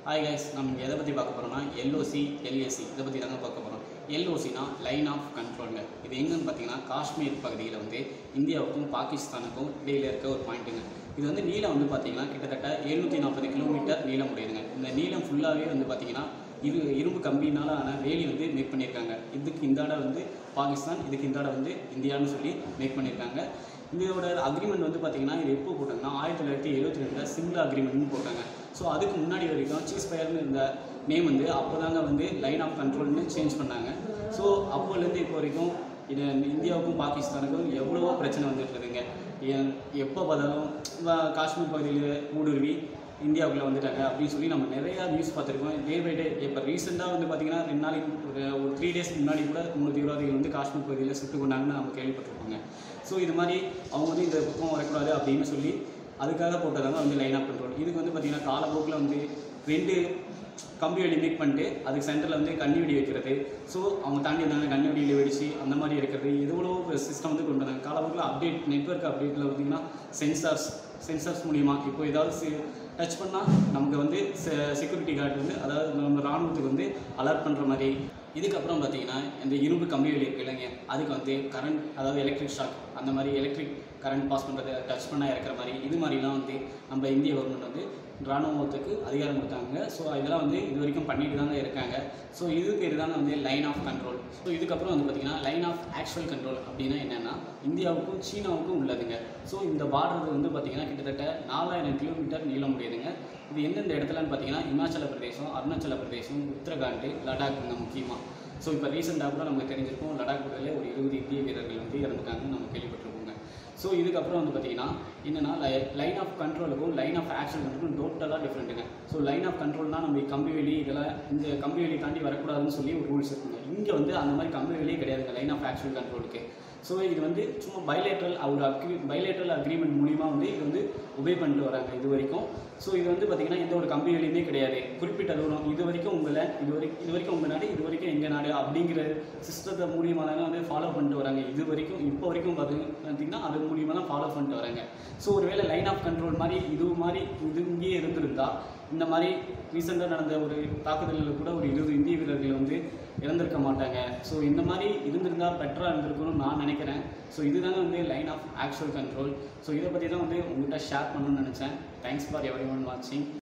hi guys நம்ம இங்கே எதை பற்றி பார்க்க போகிறோம்னா எல்ஓசி எல்ஏசி இதை பற்றி தாங்க பார்க்க போகிறோம் எல்ஓசினா லைன் ஆஃப் கண்ட்ரோலுங்க இது எங்கன்னு பார்த்தீங்கன்னா காஷ்மீர் பகுதியில் வந்து இந்தியாவுக்கும் பாகிஸ்தானுக்கும் இடையில இருக்க ஒரு பாயிண்ட்டுங்க இது வந்து நீளம் வந்து பார்த்தீங்கன்னா கிட்டத்தட்ட எழுநூற்றி நாற்பது கிலோமீட்டர் நீளம் உடையதுங்க இந்த நீளம் ஃபுல்லாகவே வந்து பார்த்தீங்கன்னா இரு இரும்பு கம்பினால ஆன வேலி வந்து மேக் பண்ணியிருக்காங்க இதுக்கு இந்த இடம் வந்து பாகிஸ்தான் இதுக்கு இந்த இடம் வந்து இந்தியான்னு சொல்லி மேக் பண்ணியிருக்காங்க இதோட அக்ரிமெண்ட் வந்து பார்த்தீங்கன்னா இது எப்போ போட்டாங்கன்னா ஆயிரத்தி தொள்ளாயிரத்தி எழுபத்தி ரெண்டில் சிம்லா அக்ரிமெண்ட்னு போட்டாங்க ஸோ அதுக்கு முன்னாடி வரைக்கும் சீஸ் ஃபயர்னு இருந்த நேம் வந்து அப்போ தாங்க வந்து லைன் ஆஃப் கண்ட்ரோல்னு சேஞ்ச் பண்ணாங்க ஸோ அப்போலேருந்து இப்போ வரைக்கும் இது இந்தியாவுக்கும் பாகிஸ்தானுக்கும் எவ்வளவோ பிரச்சனை வந்துட்டு இருக்குங்க ஏன் எப்போ பார்த்தாலும் வ- காஷ்மீர் பகுதியில் ஊடுருவி இந்தியாவுக்குள்ளே வந்துட்டாங்க அப்படின்னு சொல்லி நம்ம நிறையா நியூஸ் பார்த்துருக்கோம் டே பை டே இப்போ ரீசெண்டாக வந்து பார்த்தீங்கன்னா ரெண்டு நாளைக்கு ஒரு ஒரு த்ரீ டேஸ் முன்னாடி கூட மூணு தீவிரவாதிகள் வந்து காஷ்மீர் பகுதியில் சுட்டு கொண்டாங்கன்னு நம்ம கேள்விப்பட்டிருப்போங்க ஸோ இது மாதிரி அவங்க வந்து இந்த பக்கம் வரக்கூடாது அப்படின்னு சொல்லி அதுக்காக போட்டதாங்க வந்து லைன் ஆஃப் கண்ட்ரோல் இதுக்கு வந்து பார்த்தீங்கன்னா காலப்போக்கில் வந்து ரெண்டு கம்பி வெடி மேக் பண்ணிட்டு அதுக்கு சென்டரில் வந்து கண்ணி வெடி வைக்கிறது ஸோ அவங்க தாண்டி வந்தாங்க கண்ணி வெடியில் வெடிச்சு அந்த மாதிரி இருக்கிறது எவ்வளோ சிஸ்டம் வந்து கொண்டு வந்தாங்க காலப்போக்கில் அப்டேட் நெட்வொர்க் அப்டேட்டில் பார்த்தீங்கன்னா சென்சார்ஸ் சென்சார்ஸ் மூலிமா இப்போ ஏதாவது டச் பண்ணால் நமக்கு வந்து செக்யூரிட்டி கார்டு வந்து அதாவது நம்ம ராணுவத்துக்கு வந்து அலர்ட் பண்ணுற மாதிரி இதுக்கப்புறம் பார்த்தீங்கன்னா இந்த இரும்பு கம்பி வேலி இருக்கு இல்லைங்க அதுக்கு வந்து கரண்ட் அதாவது எலக்ட்ரிக் ஷாக் அந்த மாதிரி எலக்ட்ரிக் கரண்ட் பாஸ் பண்ணுறது டச் பண்ணால் இறக்குற மாதிரி இது மாதிரிலாம் வந்து நம்ம இந்திய கவர்மெண்ட் வந்து ராணுவத்துக்கு அதிகாரம் கொடுத்தாங்க ஸோ இதெல்லாம் வந்து இது வரைக்கும் பண்ணிட்டு தாங்க இருக்காங்க ஸோ இது பேர் தாங்க வந்து லைன் ஆஃப் கண்ட்ரோல் ஸோ இதுக்கப்புறம் வந்து பார்த்தீங்கன்னா லைன் ஆஃப் ஆக்சுவல் கண்ட்ரோல் அப்படின்னா என்னென்னா இந்தியாவுக்கும் சீனாவுக்கும் உள்ளதுங்க ஸோ இந்த பார்டர் வந்து பார்த்தீங்கன்னா கிட்டத்தட்ட நாலாயிரம் கிலோமீட்டர் நீளம் உடையதுங்க இது எந்தெந்த இடத்துலன்னு பார்த்தீங்கன்னா இமாச்சல பிரதேசம் அருணாச்சல பிரதேசம் உத்தரகாண்ட் லடாக்குங்க முக்கியமாக ஸோ இப்போ ரீசெண்டாக கூட நமக்கு தெரிஞ்சிருக்கும் லடாக் பகுதியில் ஒரு இருபது இந்திய வீரர்கள் வந்து இறந்துட்டாங்கன்னு நம்ம கேள்விப்பட்டிருப்போங்க ஸோ இதுக்கப்புறம் வந்து பார்த்தீங்கன்னா என்னென்னா லைன் ஆஃப் கண்ட்ரோலுக்கும் லைன் ஆஃப் ஆக்ஷன் கண்ட்ரோலுக்கும் டோட்டலாக டிஃப்ரெண்ட்டுங்க ஸோ லைன் ஆஃப் கண்ட்ரோல்னா நம்ம கம்பி வேலி இதெல்லாம் இந்த கம்பி வேலி தாண்டி வரக்கூடாதுன்னு சொல்லி ஒரு ரூல்ஸ் இருக்குங்க இங்கே வந்து அந்த மாதிரி கம்பி வேலியே கிடையாதுங்க லைன் ஆஃப் ஆக்ஷன் கண்ட்ரோலுக்கு ஸோ இது வந்து சும்மா பைலேட்ரல் ஒரு அக்ரி பைலேட்ரல் அக்ரிமெண்ட் மூலிமா வந்து இது வந்து உபே பண்ணிட்டு வராங்க இது வரைக்கும் ஸோ இது வந்து பார்த்திங்கன்னா எந்த ஒரு கம்பி வேலையுமே கிடையாது குறிப்பிட்ட தூரம் இது வரைக்கும் உங்களை இது வரைக்கும் இது வரைக்கும் உங்கள் நாடு இது வரைக்கும் எங்கள் நாடு அப்படிங்கிற சிஸ்டத்தை மூலியமாக தாங்க வந்து ஃபாலோ பண்ணிட்டு வராங்க இது வரைக்கும் இப்போ வரைக்கும் பார்த்து பார்த்தீங்கன்னா அது மூலியமாக தான் ஃபாலோ பண்ணிட்டு வராங்க ஸோ ஒருவேளை லைன் ஆஃப் கண்ட்ரோல் மாதிரி இது மாதிரி இது இங்கேயே இருந்திருந்தா இந்த மாதிரி ரீசெண்டாக நடந்த ஒரு தாக்குதலில் கூட ஒரு இருபது இந்திய வீரர்கள் வந்து இறந்திருக்க மாட்டாங்க ஸோ இந்த மாதிரி இருந்திருந்தால் பெட்டராக இருந்திருக்கும்னு நான் நினைக்கிறேன் ஸோ இதுதாங்க வந்து line of actual control so இதை பற்றி தான் வந்து உங்கள்கிட்ட ஷேர் பண்ணணும்னு நினச்சேன் தேங்க்ஸ் ஃபார் எவரி ஒன் வாட்சிங்